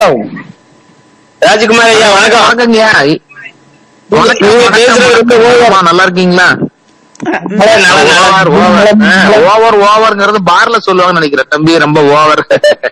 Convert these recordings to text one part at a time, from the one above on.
ராஜ்குமார் ஐயா வணக்கம் வணக்கங்க வணக்கம், நீங்க வணக்கம், பேசுறது ரொம்ப வணக்கம். அம்மா, நல்லா இருக்கீங்களா ஓவர் ஓவர் ஓவர் ஓவர்ங்கிறது பார்ல சொல்லுவாங்கன்னு நினைக்கிறேன் தம்பி ரொம்ப ஓவர்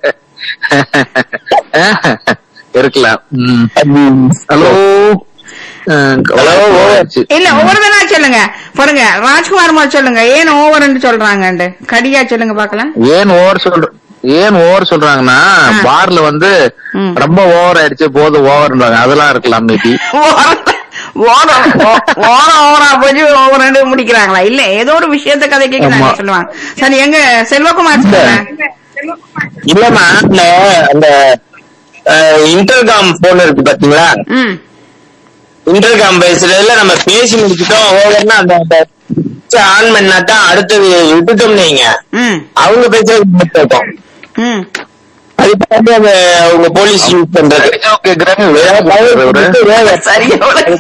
இருக்கலாம் ஹலோ ஹலோ ஓவர் இல்ல ஒவ்வொருத்தனா சொல்லுங்க பாருங்க ராஜ்குமார் மாதிரி சொல்லுங்க ஏன் ஓவர்ன்னு சொல்றாங்கண்டு கடியா சொல்லுங்க பாக்கலாம் ஏன் ஓவர் சொல்ற ஏன் ஓவர் சொல்றாங்கன்னா ஆ. பார்ல வந்து ம். ரொம்ப ஓவர் ஆயிடுச்சு போதும் ஓவர்ன்றாங்க அதெல்லாம் இருக்கலாம் மேபி ஓரம் ஓரம் ஓரா போய் ஓவரண்டு முடிக்கிறாங்களா இல்ல ஏதோ ஒரு விஷயத்த கதை கேட்கிறாங்க ஆமா. சொல்லுவாங்க சரி எங்க செல்வகுமார் சொல்லுங்க இல்லம்மா இந்த அந்த இன்டர்காம் போன் இருக்கு பாத்தீங்களா ம் இன்டர்காம் பேசுறதுல நம்ம பேசி முடிச்சுட்டோம் ஓவர்னா அந்த ஆன் பண்ணா தான் அடுத்தது விட்டுட்டோம் நீங்க ம் அவங்க பேசுறது மட்டும் இருக்கும் ம் அது பார்த்து அந்த அவங்க போலீஸ் யூஸ் பண்றது கேக்குறாங்க சரியா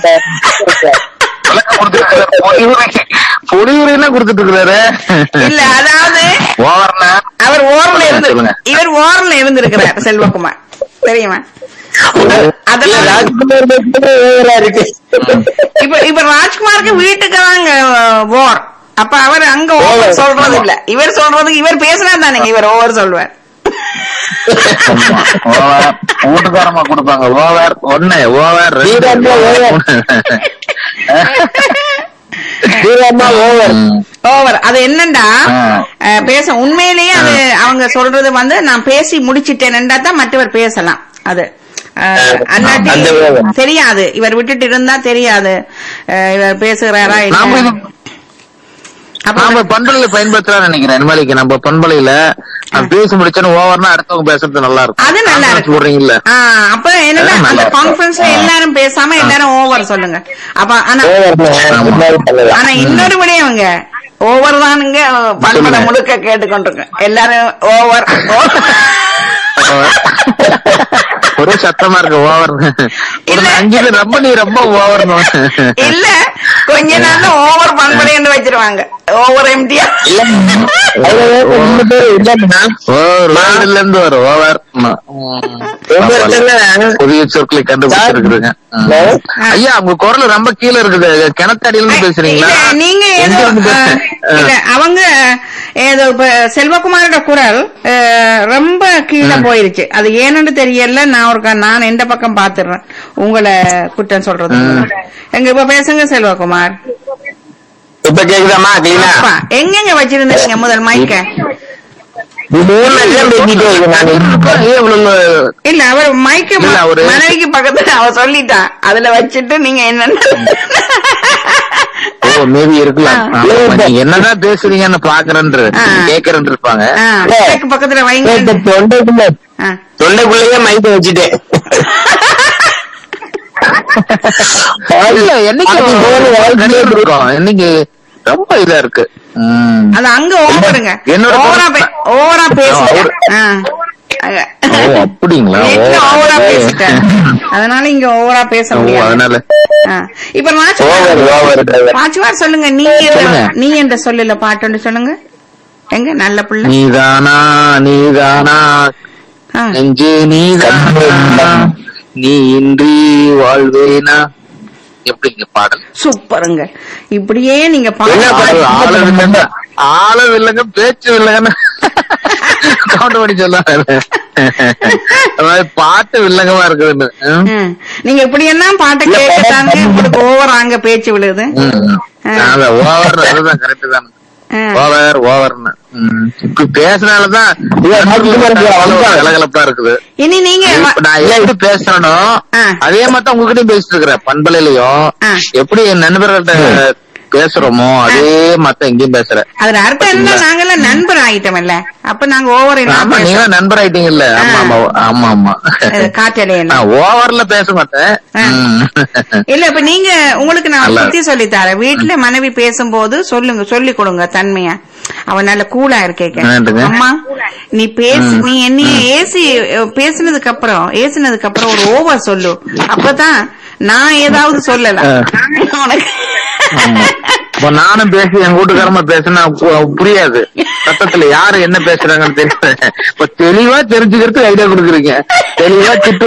பொடியுரைனா கொடுத்துட்டு இருக்கிறாரு இல்ல அதாவது ஓவர்னா அவர் ஓரல இருந்து சொல்லுங்க. இவர் ஓரல இருந்திருக்கிறார் செல்வகுமார் தெரியுமா இல்ல, அதெல்லாம் ராஜ்குமார் பேசுறது ஓவரா இருக்கு இப்ப இப்ப ராஜ்குமாருக்கு வீட்டுக்கு தாங்க ஓர் அப்ப அவர் அங்க ஓவர் Over. சொல்றது இல்ல இவர் சொல்றதுக்கு இவர் பேசினா தானே இவர் ஓவர் சொல்வார் ஓவர் வீட்டுக்காரமா கொடுப்பாங்க ஓவர் ஒண்ணு ஓவர் வீரம்மா over. தீவிரமா ஓவர் ஓவர் அது என்னண்டா ஆ. அஹ், பேச உண்மையிலேயே அது அவங்க சொல்றது வந்து நான் பேசி முடிச்சிட்டேன்டா தான் மற்றவர் பேசலாம் அது அஹ், அல்லாட்டி அந்த over. தெரியாது இவர் விட்டுட்டு இருந்தா தெரியாது அஹ், இவர் பேசுகிறாரா நாம இல்ல இது- அப்ப நாம பண்பலையில பயன்படுத்தலாம் நினைக்கிறேன் நிர்மலிக்கு நம்ம பண்பலையில நான் பேசி முடிச்சேன்னு ஓவர்னா அடுத்தவங்க பேசுறது நல்லா இருக்கும் அது நல்லா Conference இருக்கு போடுறீங்கல்ல ஆ, அப்ப என்னன்னா அது நல்லா அந்த இருக்கு. கான்ஃபரன்ஸ்ல எல்லாரும் பேசாம எல்லாரும் ஓவர் சொல்லுங்க அப்ப ஆனா ஓவர் ஆனா இன்னொரு விடையவங்க ஓவர் தானுங்க பண்பட சொல்லுங்க. முழுக்க கேட்டுக்கொண்டிருக்கேன் எல்லாரும் ஓவர் ஒரே சத்தமா இருக்கு ஓவர் ஒரு இல்ல. அஞ்சு பேர் ரொம்ப நீ ரொம்ப ஓவர் இல்ல கொஞ்ச நாள்ல ஓவர் பண்படை என்று வச்சிருவாங்க ஓவர் எம்டியா ஓவர் இருந்து வரும் ஓவர் புதிய சொற்களை கண்டுபிடிச்சிருக்குதுங்க ம். ஐயா உங்க குரல் ரொம்ப கீழே இருக்குது கிணத்தடியில இருந்து பேசுறீங்களா இல்ல, நீங்க எங்க ஏதோ இருந்து அஹ், பேசுறீங்க? இல்ல அவங்க ஏதோ இப்ப செல்வகுமாரோட குரல் அஹ், ரொம்ப கீழே போயிருச்சு அது ஏன்னு தெரியல நான் ஒரு நான் எந்த பக்கம் பாத்துறேன் உங்களை குற்றம் சொல்றது எங்க இப்ப பேசுங்க செல்வகுமார் இப்ப கேக்குதாமா கிளீனா அப்பா, எங்கெங்க வச்சிருந்தீங்க முதல் மைக்க மூணு நேரம் பேசிட்டே இருக்கேன் நான் ஏன் இவ்வளவு இல்ல அவர் மைக்க இல்ல, அவரு- மனைவிக்கு பக்கத்துல அவ சொல்லிட்டா அதுல வச்சுட்டு நீங்க என்னன்னு ஓ மேபி இருக்கலாம் ஆ. ஆமா, நீங்க என்னதான் பேசுறீங்கன்னு பாக்குறேன்ற ஆ. கேக்குறேன்னு இருப்பாங்க ஆ, மைக்கு பக்கத்துல வைங்க இப்ப தொண்டைக்குள்ள ஆ. தொண்டைக்குள்ளேயே மைக்க வச்சுட்டேன் இல்ல என்னைக்கு அது போல வாழ்க்கையிலே இருக்கும் இன்னைக்கு ரொம்ப இதா இருக்கு ம். அது அங்க ஓவருங்க என்னோட ஓவரா பொண்ணு- பே- ஓவரா பேசுங்க அவரு- ஆ. அங்க. ஓ அப்படிங்களா வீட்டுல ஓ, ஓவரா ஓ. பேசிட்டேன் அதனால இங்க ஓவரா பேச ஓ, முடியாது அதனால ஆ. இப்ப ஓவர் ராஜ்குமார் ஓவர் ராஜ்குமார் சொல்லுங்க நீ என்ற சொல்லுங்க. நீ என்ற சொல்லல பாட்டுன்னு சொல்லுங்க எங்க நல்ல புள்ள நீதானா நீதானா ஆ. நெஞ்சு நீதானா நீ இன்றி வாழ்வேனா எப்படிங்க பாடல் சூப்பருங்க இப்படியே நீங்க என்ன பாட்டு பாடல்? ஆளது இல்லைங்க ஆளது இல்லைங்க பேச்சு இல்லைங்கன்னு கவுண்ட் பண்ணி சொல்லாரு பாட்டு வில்லங்கமா இருக்குதுன்னு ம். ம். நீங்க இப்படி எல்லாம் பாட்டை கேட்கத்தாங்க உங்களுக்கு ஓவர் அங்க பேச்சு விழுது ம். அதான் ஓவர் அதுதான் கரெக்ட் தான் ஆ. ஓவர் ஓவர்னு ம். இப்படி பேசினாலதான் கலகலப்பா இருக்குது இனி நீங்க வ- இப்ப நான் எப்படி பேசுறேனோ ஆ. அதே மாதிரி தான் உங்ககிட்டயும் பேசிட்டு இருக்கிறேன் பண்பலையிலயும் ஆ. எப்படி என் நண்பர்கள்ட்ட பேசுறோமோ அதே மாதிரி எங்கேயும் பேசுறேன் அதுல அர்த்தம் என்ன நாங்கெல்லாம் நண்பர் ஆயிட்டோம்ல அப்ப நாங்க ஓவர் ஆமா நீங்க நண்பர் ஆயிட்டீங்கல்ல ஆமா ஆமா ஆமா ஆமா காற்றலையில நான் ஓவர்ல பேச மாட்டேன் ஆ. ம். இல்ல இப்ப நீங்க உங்களுக்கு நான் நல்லா. சுத்தி சொல்லி தரேன் வீட்டுல மனைவி பேசும்போது சொல்லுங்க சொல்லி கொடுங்க தன்மையா அவன் நல்ல கூலா இருக்கேக்க என்னதுங்க? அம்மா நீ பேசு நீ என்னைய ஏசி பேசினதுக்கு அப்புறம் ஏசினதுக்கு அப்புறம் ஒரு ஓவர் சொல்லு அப்பதான் நான் ஏதாவது சொல்லலாம் ஆ. உனக்கு இப்ப நானும் பேசி என் வீட்டுக்காரமா பேசினா பு- புரியாது சத்தத்துல யாரு என்ன பேசுறாங்கன்னு தெரியல இப்ப தெளிவா தெரிஞ்சுக்கிறதுக்கு ஐடியா கொடுக்குறீங்க தெளிவா திட்டு